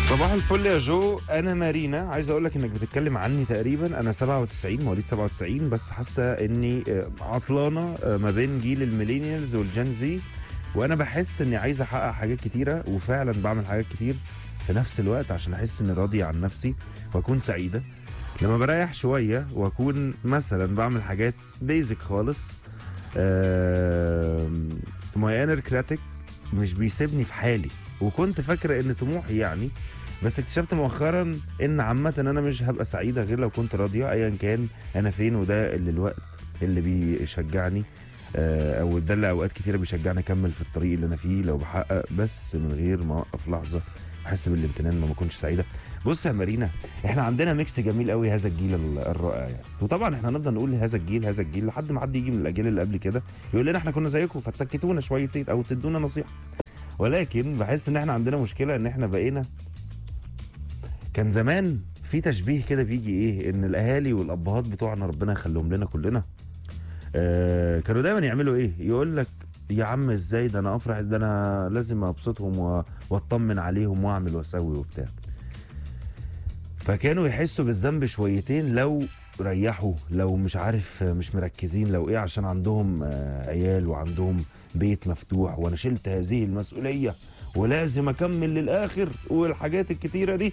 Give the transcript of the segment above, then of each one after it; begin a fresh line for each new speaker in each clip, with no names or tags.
صباح الفل يا جو انا مارينا عايز اقول لك انك بتتكلم عني تقريبا انا 97 مواليد 97 بس حاسه اني آه، عطلانه آه، ما بين جيل الميلينيالز والجن زي وانا بحس اني عايز احقق حاجات كتيره وفعلا بعمل حاجات كتير في نفس الوقت عشان احس اني راضي عن نفسي واكون سعيده لما بريح شويه واكون مثلا بعمل حاجات بيزك خالص ماي انر كراتيك مش بيسيبني في حالي وكنت فاكره ان طموحي يعني بس اكتشفت مؤخرا ان عامه انا مش هبقى سعيده غير لو كنت راضيه ايا كان انا فين وده اللي الوقت اللي بيشجعني آه، او ده اللي اوقات كتيره بيشجعني اكمل في الطريق اللي انا فيه لو بحقق بس من غير ما اوقف لحظه احس بالامتنان لما اكونش سعيده بص يا مارينا احنا عندنا ميكس جميل قوي هذا الجيل ال- الرائع يعني وطبعا احنا هنفضل نقول هذا الجيل هذا الجيل لحد ما حد يجي من الاجيال اللي قبل كده يقول لنا احنا كنا زيكم فتسكتونا شويتين او تدونا نصيحه ولكن بحس ان احنا عندنا مشكله ان احنا بقينا كان زمان في تشبيه كده بيجي ايه ان الاهالي والابهات بتوعنا ربنا يخليهم لنا كلنا آه كانوا دايما يعملوا ايه يقول لك يا عم ازاي ده انا افرح ده انا لازم ابسطهم و- واطمن عليهم واعمل واسوي وبتاع فكانوا يحسوا بالذنب شويتين لو ريحوا لو مش عارف مش مركزين لو ايه عشان عندهم آه، عيال وعندهم بيت مفتوح وانا شلت هذه المسؤوليه ولازم اكمل للاخر والحاجات الكتيره دي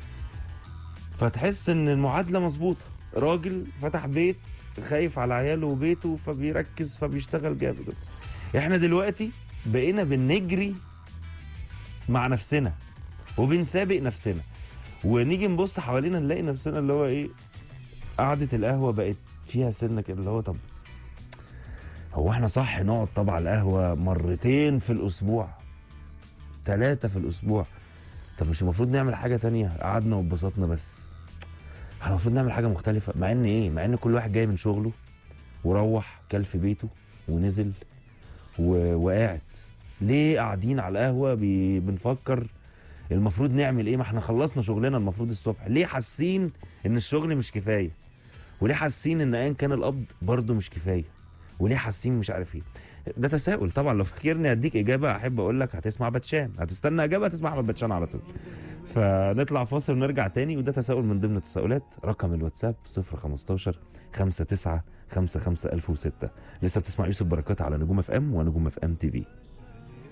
فتحس ان المعادله مظبوطه راجل فتح بيت خايف على عياله وبيته فبيركز فبيشتغل جامد احنا دلوقتي بقينا بنجري مع نفسنا وبنسابق نفسنا ونيجي نبص حوالينا نلاقي نفسنا اللي هو ايه قعدة القهوة بقت فيها سنة كده اللي هو طب هو احنا صح نقعد طبعا على القهوة مرتين في الأسبوع ثلاثة في الأسبوع طب مش المفروض نعمل حاجة تانية قعدنا واتبسطنا بس احنا المفروض نعمل حاجة مختلفة مع ان ايه مع ان كل واحد جاي من شغله وروح كل في بيته ونزل و... وقاعد ليه قاعدين على القهوة بي... بنفكر المفروض نعمل ايه ما احنا خلصنا شغلنا المفروض الصبح ليه حاسين ان الشغل مش كفايه وليه حاسين ان ايا كان القبض برضه مش كفايه وليه حاسين مش عارف ايه ده تساؤل طبعا لو فاكرني اديك اجابه احب اقول لك هتسمع باتشان هتستنى اجابه هتسمع احمد باتشان على طول فنطلع فاصل ونرجع تاني وده تساؤل من ضمن التساؤلات رقم الواتساب 015 59 55 1006 لسه بتسمع يوسف بركات على نجوم اف ام ونجوم اف ام تي في